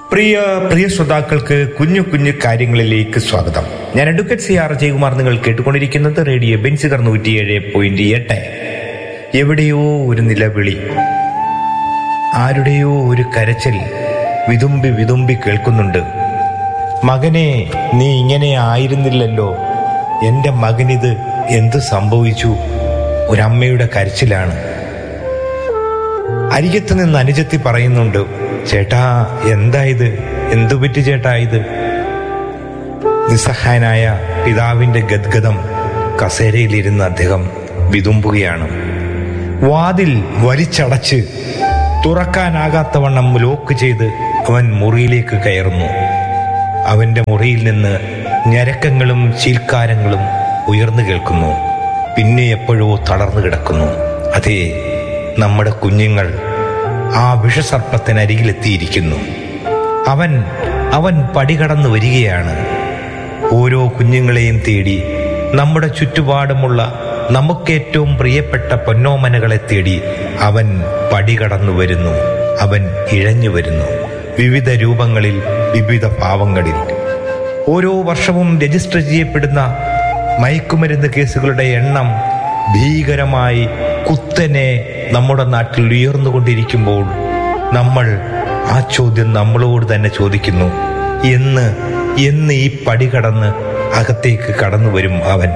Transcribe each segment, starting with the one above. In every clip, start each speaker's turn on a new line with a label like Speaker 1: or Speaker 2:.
Speaker 1: പ്രിയ പ്രിയ ശ്രോതാക്കൾക്ക് കുഞ്ഞു കുഞ്ഞു കാര്യങ്ങളിലേക്ക് സ്വാഗതം ഞാൻ അഡ്വക്കേറ്റ് സി ആർ ജയകുമാർ നിങ്ങൾ കേട്ടുകൊണ്ടിരിക്കുന്നത് റേഡിയോ ബെൻസുകർ നൂറ്റിയേഴ് പോയിന്റ് എട്ട് എവിടെയോ ഒരു നിലവിളി ആരുടെയോ ഒരു കരച്ചിൽ വിതുമ്പി വിതുമ്പി കേൾക്കുന്നുണ്ട് മകനെ നീ ഇങ്ങനെ ആയിരുന്നില്ലല്ലോ എന്റെ മകനിത് എന്ത് സംഭവിച്ചു ഒരമ്മയുടെ കരച്ചിലാണ് അരികത്ത് നിന്ന് അനുജത്തി പറയുന്നുണ്ട് ചേട്ടാ എന്താ ഇത് എന്തു പറ്റി ചേട്ടാ ഇത് നിസ്സഹായനായ പിതാവിന്റെ ഗദ്ഗതം കസേരയിലിരുന്ന് അദ്ദേഹം വിതുമ്പുകയാണ് വാതിൽ വലിച്ചടച്ച് തുറക്കാനാകാത്തവണ്ണം ലോക്ക് ചെയ്ത് അവൻ മുറിയിലേക്ക് കയറുന്നു അവന്റെ മുറിയിൽ നിന്ന് ഞരക്കങ്ങളും ചീൽക്കാരങ്ങളും ഉയർന്നു കേൾക്കുന്നു പിന്നെ എപ്പോഴോ തളർന്നു കിടക്കുന്നു അതേ നമ്മുടെ കുഞ്ഞുങ്ങൾ ആ വിഷസർപ്പത്തിനരികിലെത്തിയിരിക്കുന്നു അവൻ അവൻ പടികടന്നു വരികയാണ് ഓരോ കുഞ്ഞുങ്ങളെയും തേടി നമ്മുടെ ചുറ്റുപാടുമുള്ള നമുക്കേറ്റവും പ്രിയപ്പെട്ട പൊന്നോമനകളെ തേടി അവൻ പടികടന്നു വരുന്നു അവൻ ഇഴഞ്ഞു വരുന്നു വിവിധ രൂപങ്ങളിൽ വിവിധ ഭാവങ്ങളിൽ ഓരോ വർഷവും രജിസ്റ്റർ ചെയ്യപ്പെടുന്ന മയക്കുമരുന്ന് കേസുകളുടെ എണ്ണം ഭീകരമായി കുത്തനെ നമ്മുടെ നാട്ടിൽ ഉയർന്നുകൊണ്ടിരിക്കുമ്പോൾ നമ്മൾ ആ ചോദ്യം നമ്മളോട് തന്നെ ചോദിക്കുന്നു എന്ന് എന്ന് ഈ പടി കടന്ന് അകത്തേക്ക് കടന്നു വരും അവൻ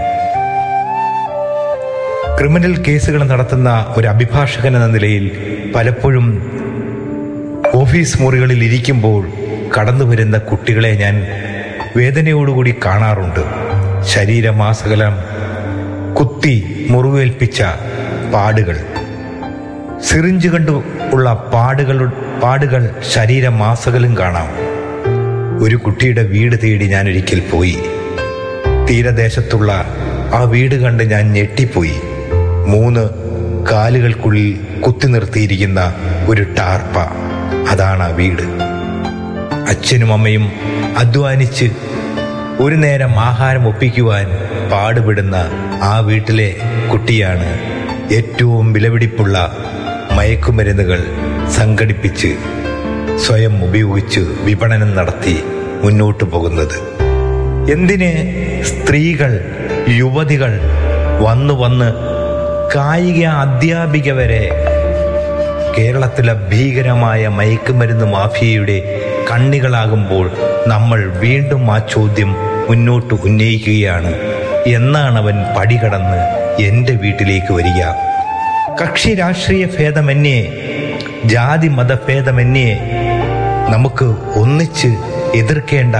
Speaker 1: ക്രിമിനൽ കേസുകൾ നടത്തുന്ന ഒരു അഭിഭാഷകൻ എന്ന നിലയിൽ പലപ്പോഴും ഓഫീസ് മുറികളിൽ ഇരിക്കുമ്പോൾ കടന്നു വരുന്ന കുട്ടികളെ ഞാൻ വേദനയോടുകൂടി കാണാറുണ്ട് ശരീരമാസകലം കുത്തി മുറിവേൽപ്പിച്ച പാടുകൾ സിറിഞ്ച് കണ്ടു ഉള്ള പാടുകൾ പാടുകൾ ശരീരമാസകലും കാണാം ഒരു കുട്ടിയുടെ വീട് തേടി ഞാൻ ഒരിക്കൽ പോയി തീരദേശത്തുള്ള ആ വീട് കണ്ട് ഞാൻ ഞെട്ടിപ്പോയി മൂന്ന് കാലുകൾക്കുള്ളിൽ കുത്തി നിർത്തിയിരിക്കുന്ന ഒരു ടാർപ്പ അതാണ് ആ വീട് അച്ഛനും അമ്മയും അധ്വാനിച്ച് ഒരു നേരം ആഹാരം ഒപ്പിക്കുവാൻ പാടുപെടുന്ന ആ വീട്ടിലെ കുട്ടിയാണ് ഏറ്റവും വിലപിടിപ്പുള്ള മയക്കുമരുന്നുകൾ സംഘടിപ്പിച്ച് സ്വയം ഉപയോഗിച്ച് വിപണനം നടത്തി മുന്നോട്ടു പോകുന്നത് എന്തിന് സ്ത്രീകൾ യുവതികൾ വന്നു വന്ന് കായിക അധ്യാപിക വരെ കേരളത്തിലെ ഭീകരമായ മയക്കുമരുന്ന് മാഫിയയുടെ കണ്ണികളാകുമ്പോൾ നമ്മൾ വീണ്ടും ആ ചോദ്യം മുന്നോട്ട് ഉന്നയിക്കുകയാണ് എന്നാണ് അവൻ പടികടന്ന് എൻ്റെ വീട്ടിലേക്ക് വരിക കക്ഷി രാഷ്ട്രീയ ഭേദമന്യേ ജാതി മതഭേദമന്യേ നമുക്ക് ഒന്നിച്ച് എതിർക്കേണ്ട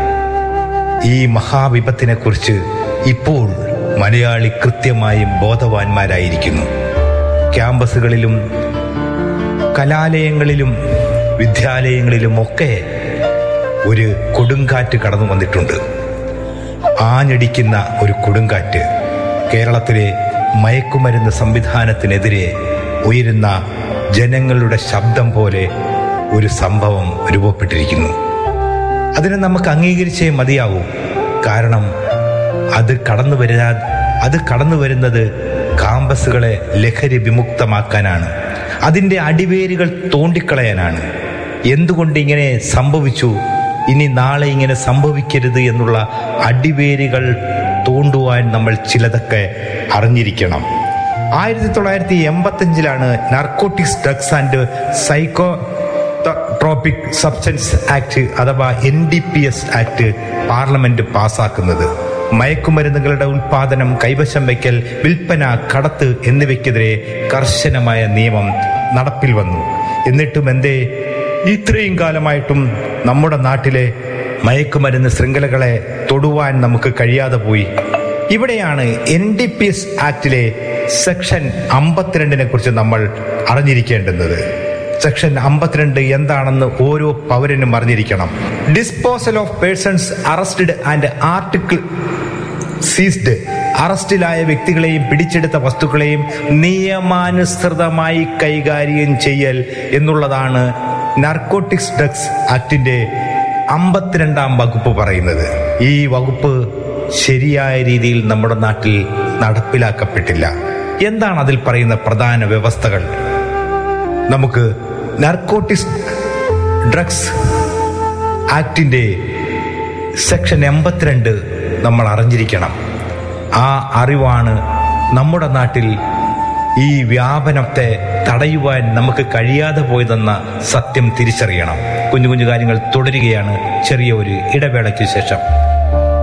Speaker 1: ഈ മഹാവിപത്തിനെ കുറിച്ച് ഇപ്പോൾ മലയാളി കൃത്യമായും ബോധവാന്മാരായിരിക്കുന്നു ക്യാമ്പസുകളിലും കലാലയങ്ങളിലും വിദ്യാലയങ്ങളിലും ഒക്കെ ഒരു കൊടുങ്കാറ്റ് കടന്നു വന്നിട്ടുണ്ട് ആഞ്ഞടിക്കുന്ന ഒരു കൊടുങ്കാറ്റ് കേരളത്തിലെ മയക്കുമരുന്ന് സംവിധാനത്തിനെതിരെ ഉയരുന്ന ജനങ്ങളുടെ ശബ്ദം പോലെ ഒരു സംഭവം രൂപപ്പെട്ടിരിക്കുന്നു അതിനെ നമുക്ക് അംഗീകരിച്ചേ മതിയാവൂ കാരണം അത് കടന്നു വരാ അത് കടന്നു വരുന്നത് കാമ്പസുകളെ ലഹരി വിമുക്തമാക്കാനാണ് അതിൻ്റെ അടിവേരുകൾ തോണ്ടിക്കളയാനാണ് എന്തുകൊണ്ട് ഇങ്ങനെ സംഭവിച്ചു ഇനി നാളെ ഇങ്ങനെ സംഭവിക്കരുത് എന്നുള്ള അടിവേരുകൾ തോണ്ടുവാൻ നമ്മൾ ചിലതൊക്കെ അറിഞ്ഞിരിക്കണം ആയിരത്തി തൊള്ളായിരത്തി എൺപത്തഞ്ചിലാണ് narcotics drugs and psychotropic substances act അഥവാ N D P S act parliament പാസാക്കുന്നത് മയക്കുമരുന്നുകളുടെ ഉൽപാദനം കൈവശം വയ്ക്കൽ വിൽപ്പന കടത്ത് എന്നിവയ്ക്കെതിരെ കർശനമായ നിയമം നടപ്പിൽ വന്നു എന്നിട്ടും എന്തേ ഇത്രയും കാലമായിട്ടും നമ്മുടെ നാട്ടിലെ മയക്കുമരുന്ന് ശൃംഖലകളെ തൊടുവാൻ നമുക്ക് കഴിയാതെ പോയി ഇവിടെയാണ് എൻ ഡി പി എസ് ആക്ടിലെ സെക്ഷൻ അമ്പത്തിരണ്ടിനെ കുറിച്ച് നമ്മൾ അറിഞ്ഞിരിക്കേണ്ടുന്നത് സെക്ഷൻ അമ്പത്തിരണ്ട് എന്താണെന്ന് ഓരോ പൗരനും അറിഞ്ഞിരിക്കണം disposal of persons arrested and article seized അറസ്റ്റിലായ വ്യക്തികളെയും പിടിച്ചെടുത്ത വസ്തുക്കളെയും നിയമാനുസൃതമായി കൈകാര്യം ചെയ്യൽ എന്നുള്ളതാണ് നാർക്കോട്ടിക്സ് ഡ്രഗ്സ് ആക്ടിന്റെ അമ്പത്തിരണ്ടാം വകുപ്പ് പറയുന്നത് ഈ വകുപ്പ് ശരിയായ രീതിയിൽ നമ്മുടെ നാട്ടിൽ നടപ്പിലാക്കപ്പെട്ടില്ല എന്താണ് അതിൽ പറയുന്ന പ്രധാന വ്യവസ്ഥകൾ നമുക്ക് നാർക്കോട്ടിക്സ് ഡ്രഗ്സ് ആക്ടിന്റെ സെക്ഷൻ എൺപത്തിരണ്ട് നമ്മൾ അറിഞ്ഞിരിക്കണം ആ അറിവാണ് നമ്മുടെ നാട്ടിൽ ഈ വ്യാപനത്തെ തടയുവാൻ നമുക്ക് കഴിയാതെ പോയതെന്ന സത്യം തിരിച്ചറിയണം കുഞ്ഞു കുഞ്ഞു കാര്യങ്ങൾ തുടരുകയാണ് ചെറിയ ഒരു ഇടവേളയ്ക്ക് ശേഷം